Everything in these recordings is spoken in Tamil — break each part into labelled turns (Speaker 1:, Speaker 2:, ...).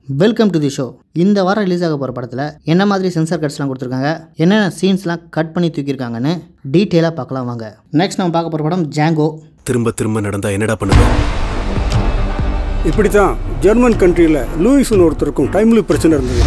Speaker 1: வெல்கம் டு தி ஷோ இந்த வாரம் ரிலீஸ் ஆக போகிற படத்தில் என்ன மாதிரி சென்சார் கட்ஸ்லாம் கொடுத்துருக்காங்க என்னென்ன சீன்ஸ்லாம் கட் பண்ணி தூக்கியிருக்காங்கன்னு டீட்டெயிலாக பார்க்கலாம் வாங்க நெக்ஸ்ட் நம்ம பார்க்க போகிற படம் ஜாங்கோ
Speaker 2: திரும்ப திரும்ப நடந்தா என்னடா பண்ணுவேன்
Speaker 3: இப்படி தான் ஜெர்மன் கண்ட்ரியில் லூயிஸ்னு ஒருத்தருக்கும் டைம்லி பிரச்சனை இருந்தது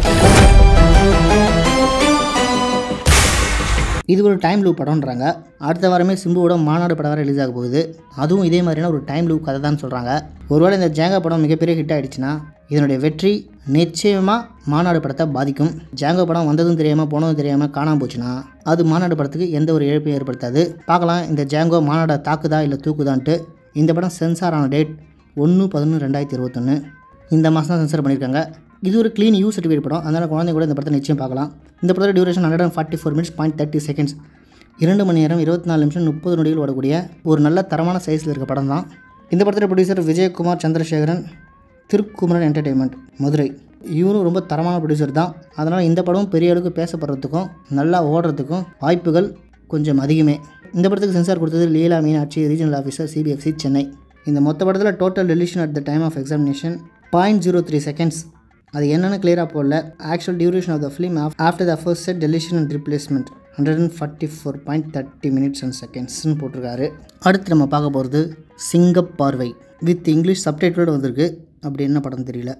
Speaker 1: இது ஒரு டைம் லூப் படம்ன்றாங்க அடுத்த வாரமே சிம்புவோட மாநாடு படம் வேறு ரிலீஸ் ஆக போகுது அதுவும் இதே மாதிரியான ஒரு டைம் லூப் கதை தான் சொல்கிறாங்க ஒருவேளை இந்த ஜாங்கா படம் மிகப்பெரிய ஹிட் ஆயிடுச்சுன்னா இதனுடைய வெற்றி நிச்சயமாக மாநாடு படத்தை பாதிக்கும் ஜாங்கோ படம் வந்ததும் தெரியாமல் போனதும் தெரியாமல் காணாமல் போச்சுன்னா அது மாநாடு படத்துக்கு எந்த ஒரு இழப்பையும் ஏற்படுத்தாது பார்க்கலாம் இந்த ஜாங்கோ மாநாடை தாக்குதா இல்லை தூக்குதான்ட்டு இந்த படம் சென்சார் ஆன டேட் ஒன்று பதினொன்று ரெண்டாயிரத்தி இருபத்தொன்று இந்த மாதம் தான் சென்சார் பண்ணியிருக்காங்க இது ஒரு க்ளீன் யூ சர்டிஃபிகேட் படம் அதனால் குழந்தை கூட இந்த படத்தை நிச்சயம் பார்க்கலாம் இந்த படத்தோட duration hundred and forty four minutes point thirty seconds இரண்டு மணி நேரம் இருபத்தி நாலு நிமிஷம் முப்பது நொடிகள் ஓடக்கூடிய ஒரு நல்ல தரமான சைஸில் இருக்க படம் தான் இந்த படத்தோட ப்ரொடியூசர் விஜயகுமார் சந்திரசேகரன் திருக்குமரன் என்டர்டெயின்மெண்ட் மதுரை இவரும் ரொம்ப தரமான ப்ரொடியூசர் தான் அதனால் இந்த படம் பெரிய அளவுக்கு பேசப்படுறதுக்கும் நல்லா ஓடுறதுக்கும் வாய்ப்புகள் கொஞ்சம் அதிகமே இந்த படத்துக்கு சென்சார் கொடுத்தது Leela Meenakshi regional officer CBFC Chennai இந்த மொத்த படத்தில் total deletion at the time of examination point zero three seconds அது என்னென்னு கிளியராக போடல actual duration of the film after the first set deletion and replacement hundred and forty four point thirty minutes and செகண்ட்ஸ்னு போட்டிருக்காரு அடுத்து நம்ம பார்க்க போகிறது சிங்கப் பார்வை வித் இங்கிலீஷ் சப்டைட்டிலோடு வந்திருக்கு அப்படி என்ன படம் தெரியல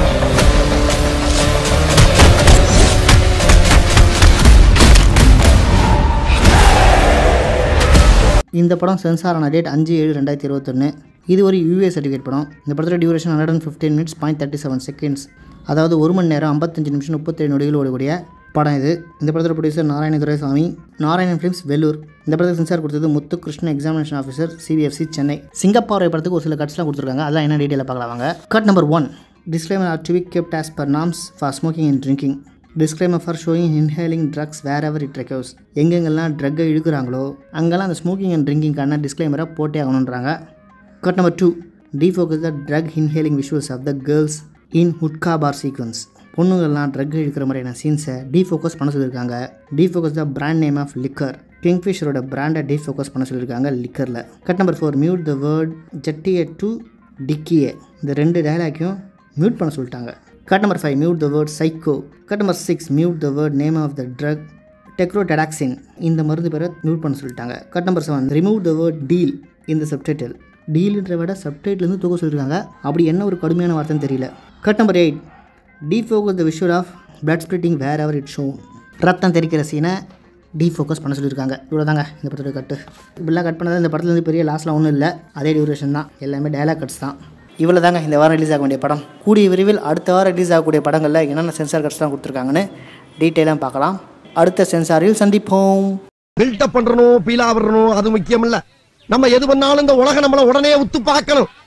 Speaker 1: இந்த படம் சென்சார் ஆன டேட் அஞ்சு ஏழு ரெண்டாயிரத்தி இருபத்தொன்று இது ஒரு யூஏ சர்டிஃபிகேட் படம் இந்த படத்தோட duration hundred and fifteen minutes point thirty seven seconds அதாவது ஒரு மணி நேரம் ஐம்பத்தஞ்சு நிமிஷம் முப்பத்தேழு நொடிகள் ஓடக்கூடிய படம் இது இந்த படத்தோட ப்ரொடியூசர் நாராயண துரைசாமி நாராயணன் ஃபிலிம்ஸ் வெள்ளூர் இந்த படத்துக்கு சென்சார் கொடுத்தது Muthukrishna examination officer CBFC Chennai Singapparai படத்துக்கு ஒரு சில கட்ஸ்லாம் கொடுத்துருக்காங்க அதெல்லாம் என்ன டீட்டெயிலாக பார்க்கலாம் வாங்க cut number one disclaimer are to be kept as per norms for smoking and drinking disclaimer for showing inhaling drugs wherever it recovers எங்கெங்கெல்லாம் ட்ரக்கை இழுக்கிறாங்களோ அங்கெல்லாம் அந்த ஸ்மோக்கிங் அண்ட் ட்ரிங்கிங்கான டிஸ்க்ளைமரை போட்டே ஆகணுன்றாங்க cut number two defocus the drug inhaling visuals of the girls in hookah bar sequence பொண்ணுங்கள்லாம் ட்ரக் இழுக்கிற மாதிரியான சீன்ஸை டீஃபோக்கஸ் பண்ண சொல்லியிருக்காங்க defocus the brand name of liquor கிங்ஃபிஷரோட பிராண்டை டீஃபோக்கஸ் பண்ண சொல்லியிருக்காங்க லிக்கரில் cut number four mute the word ஜட்டியே டு டிக்கியே இந்த ரெண்டு டயலாக்கையும் மியூட் பண்ண சொல்லிட்டாங்க cut number five mute the word psycho cut number six mute the word name of the drug டெக்ரோடடாக்சின் இந்த மருந்து பேரை மியூட் பண்ண சொல்லிட்டாங்க cut number seven remove the word deal இந்த சப்டைட்டில் டீல்ன்ற விட சப்டைட்டிலேருந்து தூக்க சொல்லியிருக்காங்க அப்படி என்ன ஒரு கடுமையான வார்த்தைன்னு தெரியல cut number eight defocus the visual of blood splitting wherever it show ரத்தம் தெரிக்கிற சீனை டீஃபோக்கஸ் பண்ண சொல்லியிருக்காங்க இவ்வளோ தாங்க இந்த படத்தோட கட்டு இப்படிலாம் கட் பண்ணது இந்த படத்துலேருந்து பெரிய லாஸ்ட்லாம் ஒன்றும் இல்லை அதே டியூரேஷன் தான் எல்லாமே டயலாக் கட்ஸ் தான் இவ்வளோ தாங்க இந்த வாரம் ரிலீஸ் ஆக வேண்டிய படம் கூடிய விரைவில் அடுத்த வாரம் ரிலீஸ் ஆகக்கூடிய படங்களில் என்னென்ன சென்சார் கட்ஸ்லாம் கொடுத்துருக்காங்கன்னு டீட்டெயிலாக பார்க்கலாம் அடுத்த சென்சாரில் சந்திப்போம்
Speaker 4: பில்டப் பண்றணும் பீலா வரணும் அது முக்கியம் இல்ல நம்ம எது பண்ணாலும் இந்த உலகம் நம்மள உடனே உத்து பார்க்கணும்